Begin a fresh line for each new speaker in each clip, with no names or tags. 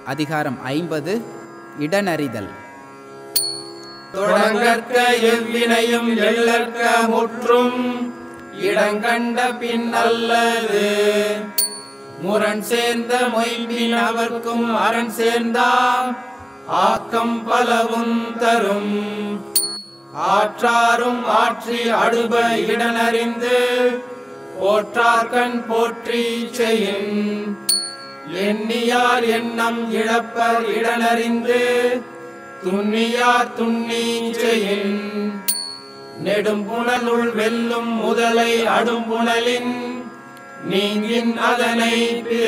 அதிகாரம் ஐம்பது இடனறிதல்
தொடங்கற்க எவ்வினையும் எள்ளற்க முற்றும் இடங்கண்ட பின் அல்லது முரண் சேர்ந்த மொய்பின் அவர்க்கும் அரண் சேர்ந்தாம் ஆக்கம் பலவும் தரும் ஆற்றாரும் ஆற்றி அடுப இடனறிந்து போற்றார்கண் போற்றி செய்யின் எண்ணியார் எண்ணம் இழப்பர் இடனறிந்து துண்ணியார் துண்ணி செய்யின் நெடும்புணலுள் வெல்லும் முதலை அடும்புணலின் நீங்கின் அதனை பிற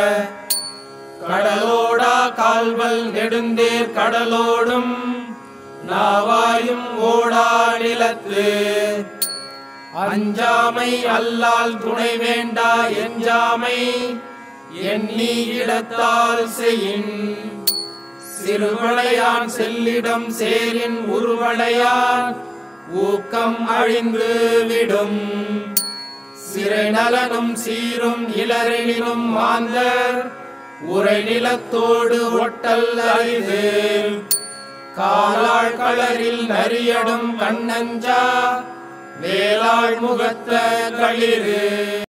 கடலோடா கால்வல் நெடுந்தேர் கடலோடும் நாவாயும் ஓடா நிலத்து அஞ்சாமை அல்லால் துணை வேண்டா எஞ்சாமை எண்ணி இடத்தால் செய்யின் சிறுவளையான் செல்லிடம் சேரின் உருவளையான் ஊக்கம் அழிந்து விடும் சிறை நலனும் சீரும் இளரெனினும் மாந்தர் உரை நிலத்தோடு ஒட்டல் அரிது காலாள் களரில் நரியடும் கண்ணஞ்சா வேளாள் முகத்த களிறு